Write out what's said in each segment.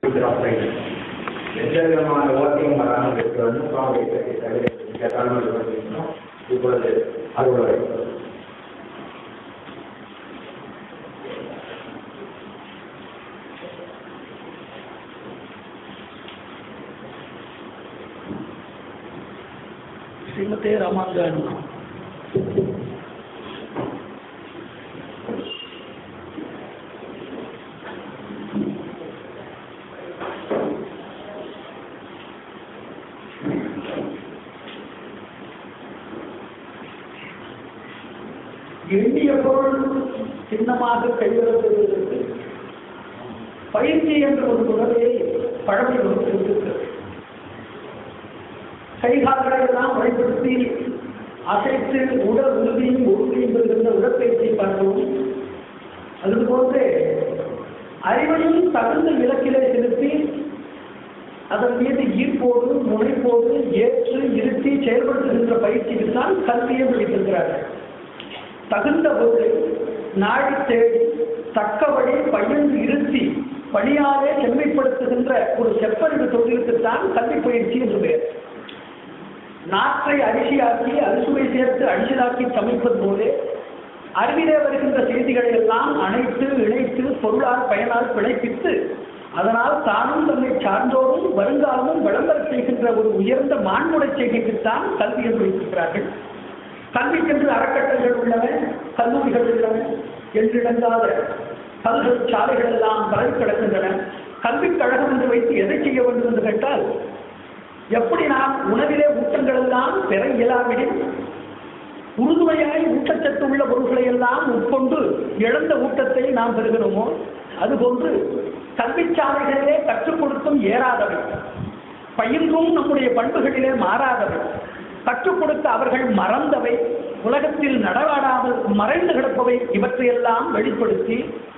எந்த விதமான ஓட்டையும் வராமல் இருக்க வேண்டும் சுவாமி இயக்கத்தை தவிர இந்த காரணம் பண்ணிக்கணும் இப்பொழுது அறுவடை ஸ்ரீமதே ராமானுஜாயன் எண்ணிய பொருள் சின்னமாக கைவிடுவதற்கு பயிற்சி என்ற ஒரு உணர்வை பழமை இருக்கிறது கைகால்களை எல்லாம் பயன்படுத்தி அசைத்து உடல் உறுதியும் உறுதியும் பெறுகின்ற உடற்பயிற்சியை பார்க்கவும் அதுபோன்று அறிவையும் தகுந்த இலக்கிலே செலுத்தி அதன் மீது ஈர்ப்போடு முனைப்போடு ஏற்று இருத்தி செயல்படுத்துகின்ற பயிற்சிக்கு தான் கல்வியை விழித்திருக்கிறார்கள் தகுந்த பொருளை நாடி தேடி தக்க வழி பயின்று இருத்தி பணியாலே செம்மைப்படுத்துகின்ற ஒரு செப்பறிவு தொழிலுக்குத்தான் கல்வி பயிற்சி என்று பெயர் நாற்றை அரிசியாக்கி அரிசுவை சேர்த்து அரிசியாக்கி சமைப்பது போலே அறிவிலே வருகின்ற செய்திகளை எல்லாம் அணைத்து இணைத்து பொருளால் பயனால் பிழைப்பித்து அதனால் தானும் தன்னை சார்ந்தோரும் வருங்காலமும் விளம்பர செய்கின்ற ஒரு உயர்ந்த மாண்புடை செய்கைக்குத்தான் கல்வி என்று வைத்திருக்கிறார்கள் கல்விக்கென்று அறக்கட்டளைகள் உள்ளன கல்லூரிகள் உள்ளன என்றிடங்காத கல்வி சாலைகள் எல்லாம் பரவி கிடக்கின்றன கல்விக் கழகம் என்று வைத்து எதை செய்ய வேண்டும் என்று கேட்டால் எப்படி நாம் உணவிலே ஊட்டங்கள் எல்லாம் பெற இயலாவிடில் உறுதுணையாய் ஊட்டச்சத்து உள்ள பொருட்களை எல்லாம் உட்கொண்டு இழந்த ஊட்டத்தை நாம் பெறுகிறோமோ அதுபோன்று கல்விச்சாலைகளிலே கற்றுக் கொடுத்தும் ஏறாதவை பயின்றும் நம்முடைய பண்புகளிலே மாறாதவை கற்றுக் கொடுத்த அவர்கள் மறந்தவை உலகத்தில் நடவாடாமல் மறைந்து கிடப்பவை இவற்றையெல்லாம் வெளிப்படுத்தி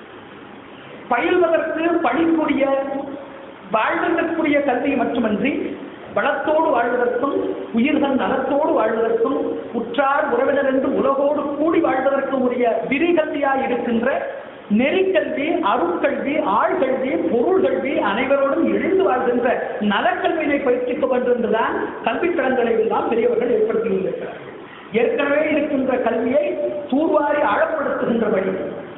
பயில்வதற்கு பணிக்குரிய வாழ்வதற்குரிய கல்வி மட்டுமன்றி வளத்தோடு வாழ்வதற்கும் உயிர்கள் நலத்தோடு வாழ்வதற்கும் உற்றார் உறவினர் என்று உலகோடு கூடி வாழ்வதற்கும் உரிய விரிகல்வியாய் இருக்கின்ற நெறிக்கல்வி அருட்கல்வி ஆழ்கல்வி பொருள் கல்வி அனைவரோடும் இணைந்து வாழ்கின்ற நலக்கல்வியை பயிற்சிக்க வேண்டும் என்றுதான் கல்வித்தளங்களை எல்லாம் பெரியவர்கள் ஏற்படுத்தியிருக்கிறார்கள் ஏற்கனவே இருக்கின்ற கல்வியை தூர்வாரி ஆழப்படுத்துகின்ற வழி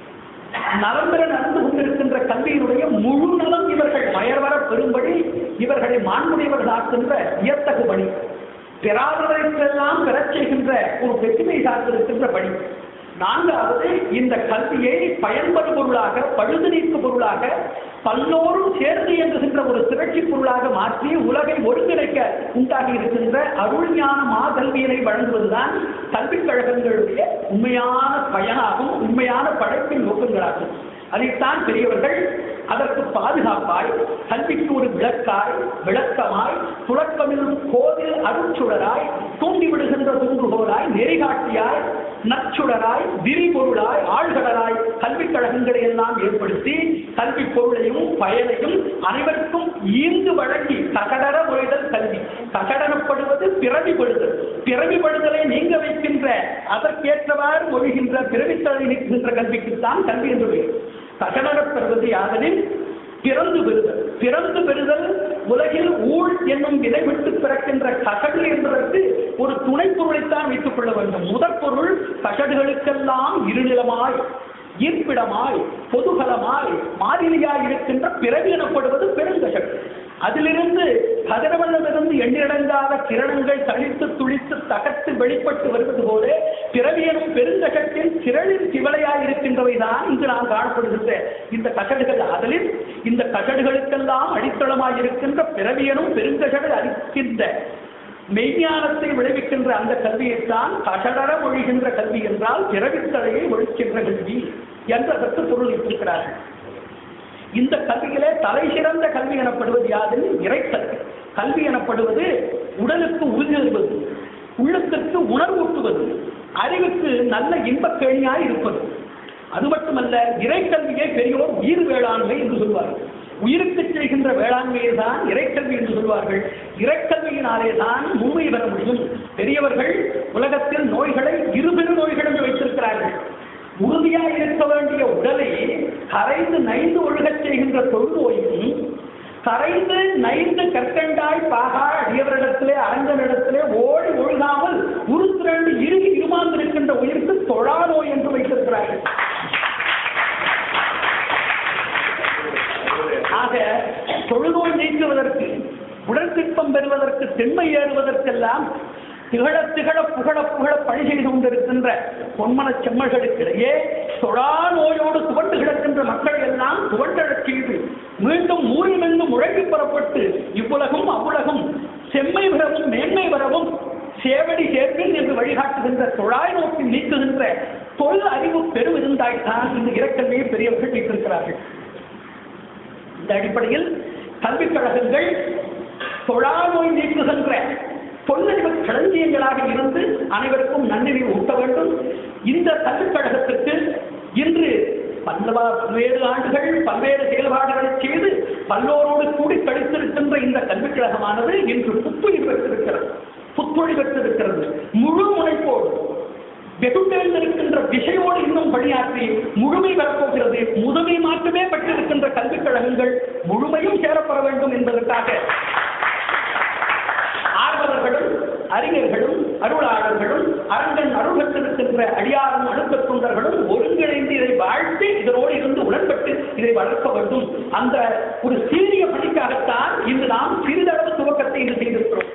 நலம் பெற நடந்து கொண்டிருக்கின்ற கல்வியினுடைய முழு நலம் இவர்கள் மயர்வர பெறும்படி இவர்களை மாண்புடையவர்களாக்குகின்ற வியத்தகு பணி பெறாதவர்களுக்கெல்லாம் பெறச் செய்கின்ற ஒரு பெருமை சார்ந்திருக்கின்ற பணி நான்காவது இந்த கல்வியை பயன்படு பொருளாக பழுது நீக்கு பொருளாக பல்லோரும் சேர்ந்து இயங்குகின்ற ஒரு திரட்சி பொருளாக மாற்றி உலகை ஒருங்கிணைக்க உண்டாகி இருக்கின்ற அருள் ஞான மாகல்வியினை வழங்குவதுதான் கல்விக் கழகங்களுடைய உண்மையான பயனாகும் உண்மையான படைப்பின் நோக்கங்களாகும் அதைத்தான் பெரியவர்கள் அதற்கு பாதுகாப்பாய் கல்விக்கு ஒரு விளக்காய் விளக்கமாய் துளக்கமில் கோவில் அருட்சுடராய் தூண்டி விடுகின்ற தூண்டுகோலாய் நெறிகாட்டியாய் நச்சுடராய் விரிபொருளாய் ஆழ்கடலாய் கல்விக் கழகங்களை எல்லாம் ஏற்படுத்தி கல்வி பொருளையும் பயனையும் அனைவருக்கும் ஈந்து வழங்கி தகடர முறைதல் கல்வி தகடரப்படுவது பிறவிப்படுதல் பிறவிப்படுதலை நீங்க வைக்கின்ற அதற்கேற்றவாறு மொழிகின்ற பிறவித்தலை நீக்குகின்ற கல்விக்குத்தான் கல்வி என்று பெயர் தகடரப் பெறுவது யாதெனில் பிறந்து பெறுதல் பிறந்து பெறுதல் உலகில் ஊழ் என்னும் விதை விட்டு பிறக்கின்ற கசடு என்பதற்கு ஒரு துணை பொருளைத்தான் வைத்துக் கொள்ள வேண்டும் முதற் பொருள் கசடுகளுக்கெல்லாம் இருநிலமாய் ஈர்ப்பிடமாய் பொதுகலமாய் மாறிலியாய் இருக்கின்ற பிறவி எனப்படுவது பெருங்கசடு அதிலிருந்து கதிரவனிலிருந்து எண்ணிடங்காத கிரணங்கள் தளித்து துளித்து தகத்து வெளிப்பட்டு வருவது போல பிறவியனும் பெருங்கசட்டில் திரளின் திவலையாய் இருக்கின்றவை தான் இங்கு நாம் காணப்படுகின்ற இந்த கசடுகள் அதிலில் இந்த கசடுகளுக்கெல்லாம் அடித்தளமாய் இருக்கின்ற பிறவியனும் பெருங்கசடு அளிக்கின்ற மெய்ஞானத்தை விளைவிக்கின்ற அந்த கல்வியைத்தான் கசடர மொழிகின்ற கல்வி என்றால் பிறவித்தலையை ஒழிக்கின்ற கல்வி என்று அதற்கு பொருள் இருக்கிறார்கள் இந்த கல்வியிலே தலை சிறந்த கல்வி எனப்படுவது யாதெனில் இறைக்கல்வி கல்வி எனப்படுவது உடலுக்கு உறுதி தருவது உள்ளத்திற்கு உணர்வூட்டுவது அறிவுக்கு நல்ல இன்பக் கேணியாய் இருப்பது அது மட்டுமல்ல இறைக்கல்வியை பெரியோர் உயிர் வேளாண்மை என்று சொல்வார்கள் உயிருக்கு செய்கின்ற வேளாண்மையை தான் இறைக்கல்வி என்று சொல்வார்கள் இறைக்கல்வியினாலே தான் உண்மை பெற முடியும் பெரியவர்கள் உலகத்தில் நோய்களை இருபெரு நோய்கள் என்று வைத்திருக்கிறார்கள் உறுதியாக இருக்க வேண்டிய உடலை கரைந்து நைந்து ஒழுகச் செய்கின்ற தொழுநோயும் கரைந்து நைந்து கற்கண்டாய் பாகா அடியவரிடத்திலே அரங்கனிடத்திலே ஓடி ஒழுகாமல் உருத்திரண்டு இறுகி இருமாந்திருக்கின்ற உயிருக்கு தொழா நோய் என்று வைத்திருக்கிறார்கள் ஆக தொழுநோய் நீக்குவதற்கு உடற்சிற்பம் பெறுவதற்கு தென்மை ஏறுவதற்கெல்லாம் திகழ திகழ புகழ புகழ பணி செய்து கொண்டிருக்கின்ற பொன்மன செம்மல்களுக்கிடையே தொழா நோயோடு துவண்டு கிடக்கின்ற மக்களை எல்லாம் துவண்டழச் செய்து மீண்டும் மூரிலிருந்து முழங்கி பெறப்பட்டு இவ்வுலகும் அவ்வுலகும் செம்மை பெறவும் மேன்மை பெறவும் சேவடி சேர்ப்பில் என்று வழிகாட்டுகின்ற தொழாய் நோக்கி நீக்குகின்ற தொழில் அறிவு பெருமிருந்தாய்த்தான் இந்த இறக்கல்வியை பெரியவர்கள் வைத்திருக்கிறார்கள் இந்த அடிப்படையில் கல்விக் கழகங்கள் தொழா நோய் நீக்குகின்ற தொழிலறிவு களஞ்சியங்களாக இருந்து அனைவருக்கும் நன்றினை ஊட்ட வேண்டும் இந்த கல்விக் கழகத்திற்கு இன்று பல்லவா பல்வேறு ஆண்டுகள் பல்வேறு செயல்பாடுகளை செய்து பல்லோரோடு கூடி கழித்திருக்கின்ற இந்த கல்விக் கழகமானது இன்று புத்துயிர் பெற்றிருக்கிறது புத்துழி பெற்றிருக்கிறது முழு முனைப்போடு வெகுண்டெழுந்திருக்கின்ற திசையோடு இன்னும் பணியாற்றி முழுமை பெறப்போகிறது முதுமை மட்டுமே பெற்றிருக்கின்ற கல்விக் கழகங்கள் முழுமையும் சேரப்பெற வேண்டும் என்பதற்காக ஆர்வலர்களும் அறிஞர்களும் அருளாளர்களும் அரங்கன் அருள் பெற்றிருக்கின்ற அடியாரும் அணுக்கத் தொண்டர்களும் ஒருங்கிணைந்து இதை வாழ்த்தி இதனோடு இருந்து உடன்பட்டு இதை வளர்க்க வேண்டும் அந்த ஒரு சீரிய பணிக்காகத்தான் இன்று நாம் சிறிதளவு துவக்கத்தை இது செய்திருக்கிறோம்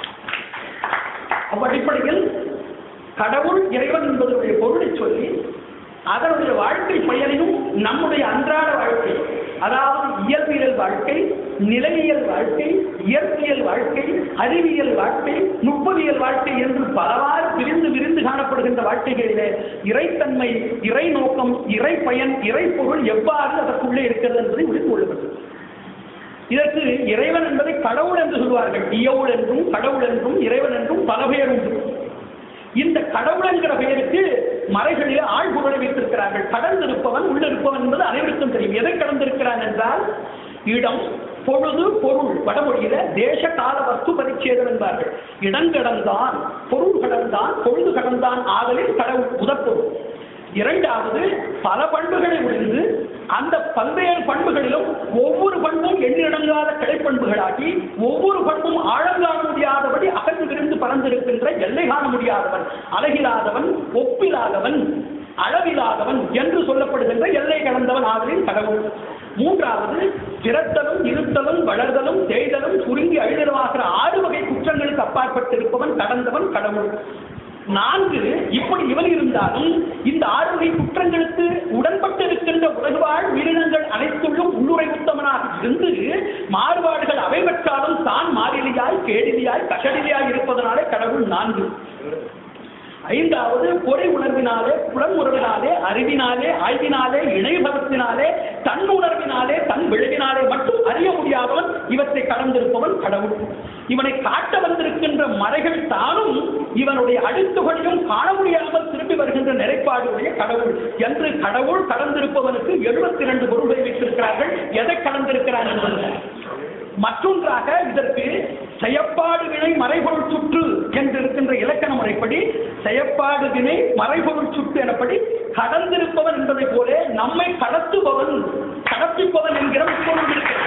அவ்வடிப்படையில் கடவுள் இறைவன் என்பதனுடைய பொருளை சொல்லி அதனுடைய வாழ்க்கை பயனையும் நம்முடைய அன்றாட வாழ்க்கை அதாவது இயற்பியல் வாழ்க்கை நிலையியல் வாழ்க்கை இயற்பியல் வாழ்க்கை அறிவியல் வாழ்க்கை நுட்பவியல் வாழ்க்கை என்று பலவாறு பிரிந்து விரிந்து காணப்படுகின்ற வாழ்க்கைகளிலே இறைத்தன்மை இறை நோக்கம் இறை பயன் இறை பொருள் எவ்வாறு அதற்குள்ளே இருக்கிறது என்பதை புரிந்து கொள்ள வேண்டும் இதற்கு இறைவன் என்பதை கடவுள் என்று சொல்வார்கள் இயவுள் என்றும் கடவுள் என்றும் இறைவன் என்றும் பல பெயர் உண்டு இந்த கடவுள் என்கிற பெயருக்கு மறைகளிலே ஆழ்பொருளை வைத்திருக்கிறார்கள் கடந்திருப்பவன் உள்ளிருப்பவன் என்பது அனைவருக்கும் தெரியும் எதை கடந்திருக்கிறான் என்றால் இடம் பொழுது பொருள் வடமொழியில தேச கால வஸ்து பரிச்சேதம் என்பார்கள் இடம் கடந்தான் பொருள் கடந்தான் பொழுது கடந்தான் ஆதலில் கடவுள் முதற்பொருள் இரண்டாவது பல பண்புகளை உடைந்து அந்த பல்வேறு பண்புகளிலும் ஒவ்வொரு பண்பும் எண்ணிடங்காத கிளைப்பண்புகளாகி ஒவ்வொரு பண்பும் ஆழங்காண முடியாதபடி அகன்று விரிந்து பறந்திருக்கின்ற எல்லை காண முடியாதவன் அழகிலாதவன் ஒப்பிலாதவன் அளவிலாதவன் என்று சொல்லப்படுகின்ற எல்லை கடந்தவன் ஆதலின் கடவுள் மூன்றாவது பிறத்தலும் இருத்தலும் வளர்தலும் தேய்தலும் சுருங்கி அழிதலுமாகிற ஆறு வகை குற்றங்களுக்கு அப்பாற்பட்டிருப்பவன் கடந்தவன் கடவுள் நான்கு இப்படி இவன் இருந்தாலும் இந்த ஆறு வகை குற்றங்களுக்கு உடன்பட்டிருக்கின்ற உலகுவாழ் உயிரினங்கள் அனைத்துள்ளும் உள்ளுரை உத்தமனாக இருந்து மாறுபாடுகள் அவை பெற்றாலும் தான் மாறிலியாய் கேடிலியாய் கஷடிலியாய் இருப்பதனாலே கடவுள் நான்கு ஐந்தாவது பொறை உணர்வினாலே புலன் உணர்வினாலே அறிவினாலே ஆய்வினாலே இணைபவத்தினாலே தன் உணர்வினாலே தன் விளைவினாலே மட்டும் அறிய முடியாதவன் இவற்றை கடந்திருப்பவன் கடவுள் இவனை காட்ட வந்திருக்கின்ற மறைகள் தானும் இவனுடைய அடுத்துகளையும் காண முடியாமல் திரும்பி வருகின்ற நிலைப்பாடுடைய கடவுள் என்று கடவுள் கடந்திருப்பவனுக்கு எழுபத்தி இரண்டு பொருள்களை வைத்திருக்கிறார்கள் எதை கடந்திருக்கிறான் என்பது மற்றொன்றாக இதற்கு செயப்பாடு வினை மறைபொருள் சுற்று என்று இருக்கின்ற இலக்கண முறைப்படி செயப்பாடு வினை மறைபொருள் சுற்று எனப்படி கடந்திருப்பவன் என்பதை போல நம்மை கடத்துபவன் கடப்பிப்பவன் என்கிற பொருள் இருக்கிறது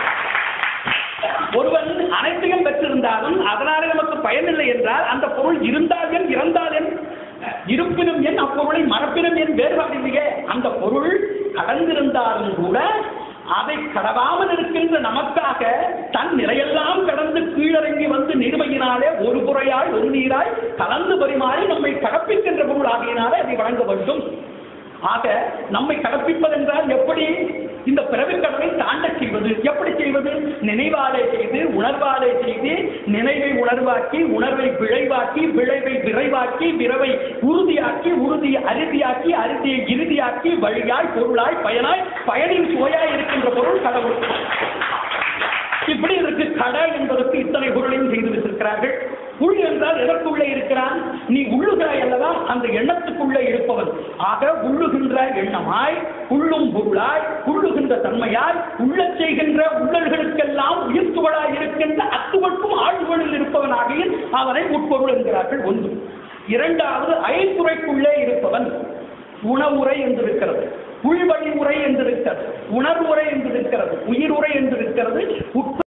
ஒருவன் அனைத்தையும் பெற்றிருந்தாலும் அதனாலே நமக்கு பயனில்லை என்றால் அந்த பொருள் இருந்தால் என் இறந்தால் என் இருப்பினும் என் அப்பொருளை மறப்பினும் என் வேறுபாடு இல்லையே அந்த பொருள் கடந்திருந்தாலும் கூட அதை கடவாமல் இருக்கின்ற நமக்காக தன் நிலையெல்லாம் கடந்து கீழறங்கி வந்து நிறுவையினாலே ஒரு புறையாய் ஒரு நீராய் கலந்து பரிமாறி நம்மை கடப்பிக்கின்ற பொருள் ஆகியனாலே அதை வழங்க வேண்டும் ஆக நம்மை கடப்பிப்பதென்றால் எப்படி இந்த பிறவிக் கடனை தாண்டச் செய்வது எப்படி செய்வது நினைவாலே செய்து உணர்வாலே செய்து நினைவை உணர்வாக்கி உணர்வை விளைவாக்கி விளைவை விரைவாக்கி விரைவை உறுதியாக்கி உறுதியை அறுதியாக்கி அறுதியை இறுதியாக்கி வழியாய் பொருளாய் பயனாய் பயனின் சுவையாய் இருக்கின்ற பொருள் கடவுள் இப்படி இதற்கு கடை என்பதற்கு இத்தனை பொருளையும் செய்து வைத்திருக்கிறார்கள் உள் என்றால் எதற்குள்ளே இருக்கிறான் நீ உள்ளுகிறாய் அல்லவா அந்த எண்ணத்துக்குள்ளே இருப்பவன் ஆக உள்ளுகின்ற எண்ணமாய் உள்ளும் பொருளாய் உள்ளுகின்ற தன்மையாய் உள்ளச் செய்கின்ற உள்ளல்களுக்கெல்லாம் உயிர் துகளாய் இருக்கின்ற அத்துவட்டும் ஆழ்வுகளில் இருப்பவன் ஆகியில் அவனை உட்பொருள் என்கிறார்கள் ஒன்று இரண்டாவது ஐந்துறைக்குள்ளே இருப்பவன் உணவுரை என்று இருக்கிறது உள்வழி உரை என்று இருக்கிறது உணர்வுரை என்று இருக்கிறது உயிர் உரை என்று இருக்கிறது உட்ப